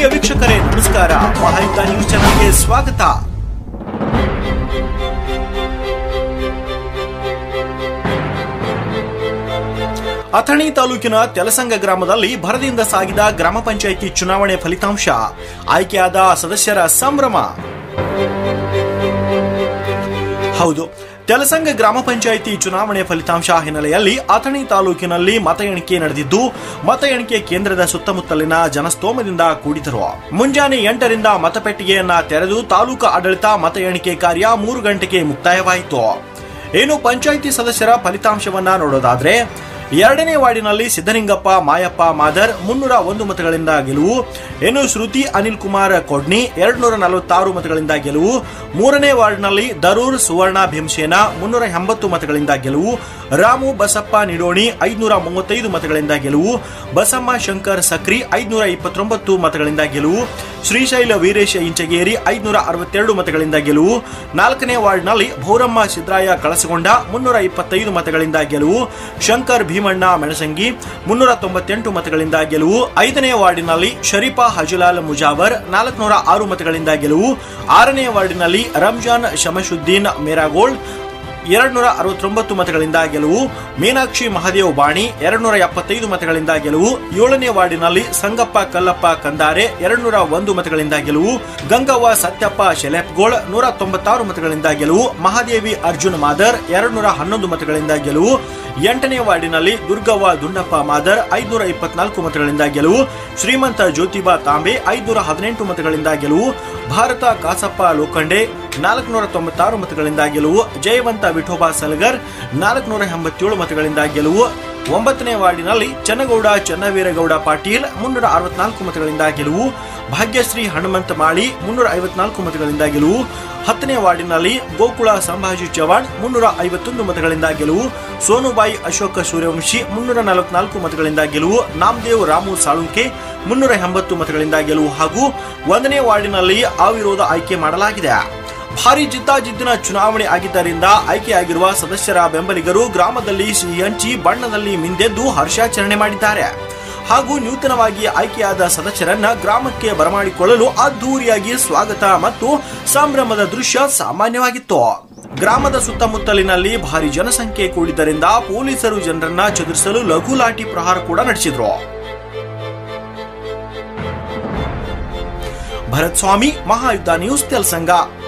ಪ್ರಿಯ ವೀಕ್ಷಕರೇ ನಮಸ್ಕಾರ ಮಹಾಯುಕ್ತ ನ್ಯೂಸ್ ಚಾನೆಲ್ಗೆ ಸ್ವಾಗತ ಅಥಣಿ ತಾಲೂಕಿನ ತೆಲಸಂಗ ಗ್ರಾಮದಲ್ಲಿ ಭರದಿಂದ ಸಾಗಿದ ಗ್ರಾಮ ಪಂಚಾಯಿತಿ ಚುನಾವಣೆ ಫಲಿತಾಂಶ ಆಯ್ಕೆಯಾದ ಸದಸ್ಯರ ಸಂಭ್ರಮ ಹೌದು ತೆಲಸಂಗ ಗ್ರಾಮ ಪಂಚಾಯಿತಿ ಚುನಾವಣೆ ಫಲಿತಾಂಶ ಹಿನ್ನೆಲೆಯಲ್ಲಿ ಅಥಣಿ ತಾಲೂಕಿನಲ್ಲಿ ಮತ ಎಣಿಕೆ ನಡೆದಿದ್ದು ಮತ ಎಣಿಕೆ ಕೇಂದ್ರದ ಸುತ್ತಮುತ್ತಲಿನ ಜನಸ್ತೋಮದಿಂದ ಕೂಡಿದರು ಮುಂಜಾನೆ ಎಂಟರಿಂದ ಮತಪೆಟ್ಟಿಗೆಯನ್ನ ತೆರೆದು ತಾಲೂಕು ಆಡಳಿತ ಮತ ಎಣಿಕೆ ಕಾರ್ಯ ಮೂರು ಗಂಟೆಗೆ ಮುಕ್ತಾಯವಾಯಿತು ಇನ್ನು ಪಂಚಾಯಿತಿ ಸದಸ್ಯರ ಫಲಿತಾಂಶವನ್ನ ನೋಡೋದಾದ್ರೆ ಎರಡನೇ ವಾರ್ಡಿನಲ್ಲಿ ಸಿದ್ದಲಿಂಗಪ್ಪ ಮಾಯಪ್ಪ ಮಾದರ್ ಮುನ್ನೂರ ಒಂದು ಮತಗಳಿಂದ ಗೆಲುವು ಇನ್ನು ಶ್ರುತಿ ಅನಿಲ್ ಕುಮಾರ್ ಕೊಡ್ನಿ ಎರಡ್ನೂರ ನಲವತ್ತಾರು ಮತಗಳಿಂದ ಗೆಲುವು ಮೂರನೇ ವಾರ್ಡ್ನಲ್ಲಿ ದರೂರ್ ಸುವರ್ಣ ಭೀಮಸೇನ ಮುನ್ನೂರ ಎಂಬತ್ತು ಮತಗಳಿಂದ ಗೆಲುವು ರಾಮು ಬಸಪ್ಪ ನಿಡೋಣಿ ಐದ್ನೂರ ಮೂವತ್ತೈದು ಮತಗಳಿಂದ ಗೆಲುವು ಬಸಮ್ಮ ಶಂಕರ್ ಸಕ್ರಿ ಐದ್ನೂರ ಇಪ್ಪತ್ತೊಂಬತ್ತು ಮತಗಳಿಂದ ಗೆಲುವು ಶ್ರೀಶೈಲ ವೀರೇಶ ಇಂಚಗೇರಿ ಐದ್ನೂರ ಅರವತ್ತೆರಡು ಮತಗಳಿಂದ ಗೆಲುವು ನಾಲ್ಕನೇ ವಾರ್ಡ್ನಲ್ಲಿ ಭೌರಮ್ಮ ಸಿದ್ರಾಯ ಕಳಸಗೊಂಡ ಮುನ್ನೂರ ಇಪ್ಪತ್ತೈದು ಮತಗಳಿಂದ ಗೆಲುವು ಶಂಕರ್ ಭೀಮಣ್ಣ ಮೆಣಸಂಗಿ ಮುನ್ನೂರ ತೊಂಬತ್ತೆಂಟು ಮತಗಳಿಂದ ಗೆಲುವು ಐದನೇ ವಾರ್ಡಿನಲ್ಲಿ ಶರೀಫಾ ಹಜುಲಾಲ್ ಮುಜಾವರ್ ನಾಲ್ಕುನೂರ ಆರು ಮತಗಳಿಂದ ಗೆಲುವು ಆರನೇ ವಾರ್ಡಿನಲ್ಲಿ ರಂಜಾನ್ ಶಮಶುದ್ದೀನ್ ಮೇರಾಗೋಲ್ಡ್ ಎರಡ್ನೂರ ಅರವತ್ತೊಂಬತ್ತು ಮತಗಳಿಂದ ಗೆಲುವು ಮೀನಾಕ್ಷಿ ಮಹದೇವ್ ಬಾಣಿ ಎರಡ್ನೂರ ಎಪ್ಪತ್ತೈದು ಮತಗಳಿಂದ ಗೆಲುವು ಏಳನೇ ವಾರ್ಡಿನಲ್ಲಿ ಸಂಗಪ್ಪ ಕಲ್ಲಪ್ಪ ಕಂದಾರೆ ಎರಡ್ನೂರ ಒಂದು ಮತಗಳಿಂದ ಗೆಲುವು ಗಂಗವ್ವ ಸತ್ಯಪ್ಪ ಶೆಲೆಪ್ಗೋಳ್ ನೂರ ತೊಂಬತ್ತಾರು ಮತಗಳಿಂದ ಗೆಲುವು ಮಹಾದೇವಿ ಅರ್ಜುನ್ ಮಾದರ್ ಎರಡ್ನೂರ ಹನ್ನೊಂದು ಮತಗಳಿಂದ ಗೆಲುವು ಎಂಟನೇ ವಾರ್ಡಿನಲ್ಲಿ ದುರ್ಗವ್ವ ದುಂಡಪ್ಪ ಮಾದರ್ ಐದ್ನೂರ ಇಪ್ಪತ್ನಾಲ್ಕು ಮತಗಳಿಂದ ಗೆಲುವು ಶ್ರೀಮಂತ ಜ್ಯೋತಿಬಾ ತಾಂಬೆ ಐದ್ನೂರ ಹದಿನೆಂಟು ಮತಗಳಿಂದ ಗೆಲುವು ಭಾರತ ಕಾಸಪ್ಪ ಲೋಖಂಡೆ ನಾಲ್ಕುನೂರ ತೊಂಬತ್ತಾರು ಮತಗಳಿಂದ ಗೆಲುವು ಜಯವಂತ ವಿಠೋಬಾ ಸಲಗರ್ ನಾಲ್ಕುನೂರ ಎಂಬತ್ತೇಳು ಮತಗಳಿಂದ ಗೆಲುವು ಒಂಬತ್ತನೇ ವಾರ್ಡಿನಲ್ಲಿ ಚನ್ನಗೌಡ ಚನ್ನವೀರಗೌಡ ಪಾಟೀಲ್ ಮುನ್ನೂರ ಅರವತ್ನಾಲ್ಕು ಮತಗಳಿಂದ ಗೆಲುವು ಭಾಗ್ಯಶ್ರೀ ಹನುಮಂತ ಮಾಳಿ ಮುನ್ನೂರ ಐವತ್ನಾಲ್ಕು ಮತಗಳಿಂದ ಗೆಲುವು ಹತ್ತನೇ ವಾರ್ಡಿನಲ್ಲಿ ಗೋಕುಳ ಸಂಭಾಜಿ ಚವಾಣ್ ಮುನ್ನೂರ ಐವತ್ತೊಂದು ಮತಗಳಿಂದ ಗೆಲುವು ಸೋನುಬಾಯಿ ಅಶೋಕ ಸೂರ್ಯವಂಶಿ ಮುನ್ನೂರ ನಲವತ್ನಾಲ್ಕು ಮತಗಳಿಂದ ಗೆಲುವು ನಾಮದೇವ್ ರಾಮು ಸಾಳುಂಕೆ ಮುನ್ನೂರ ಎಂಬತ್ತು ಮತಗಳಿಂದ ಗೆಲುವು ಹಾಗೂ ಒಂದನೇ ವಾರ್ಡಿನಲ್ಲಿ ಅವಿರೋಧ ಆಯ್ಕೆ ಮಾಡಲಾಗಿದೆ ಭಾರಿ ಜಿದ್ದಾಜಿದ್ದಿನ ಚುನಾವಣೆ ಆಗಿದ್ದರಿಂದ ಆಯ್ಕೆಯಾಗಿರುವ ಸದಸ್ಯರ ಬೆಂಬಲಿಗರು ಗ್ರಾಮದಲ್ಲಿ ಸಿಹಿ ಹಂಚಿ ಬಣ್ಣದಲ್ಲಿ ಮಿಂದೆದ್ದು ಹರ್ಷಾಚರಣೆ ಮಾಡಿದ್ದಾರೆ ಹಾಗೂ ನೂತನವಾಗಿ ಆಯ್ಕೆಯಾದ ಸದಸ್ಯರನ್ನ ಗ್ರಾಮಕ್ಕೆ ಬರಮಾಡಿಕೊಳ್ಳಲು ಅದ್ದೂರಿಯಾಗಿ ಸ್ವಾಗತ ಮತ್ತು ಸಂಭ್ರಮದ ದೃಶ್ಯ ಸಾಮಾನ್ಯವಾಗಿತ್ತು ಗ್ರಾಮದ ಸುತ್ತಮುತ್ತಲಿನಲ್ಲಿ ಭಾರಿ ಜನಸಂಖ್ಯೆ ಕೂಡಿದ್ದರಿಂದ ಪೊಲೀಸರು ಜನರನ್ನ ಚದುರಿಸಲು ಲಘು ಲಾಠಿ ಪ್ರಹಾರ ಕೂಡ ನಡೆಸಿದ್ರು ಭರತ್ ಸ್ವಾಮಿ ಮಹಾಯುದ್ಧ ನ್ಯೂಸ್ ತೆಲಸಂಗ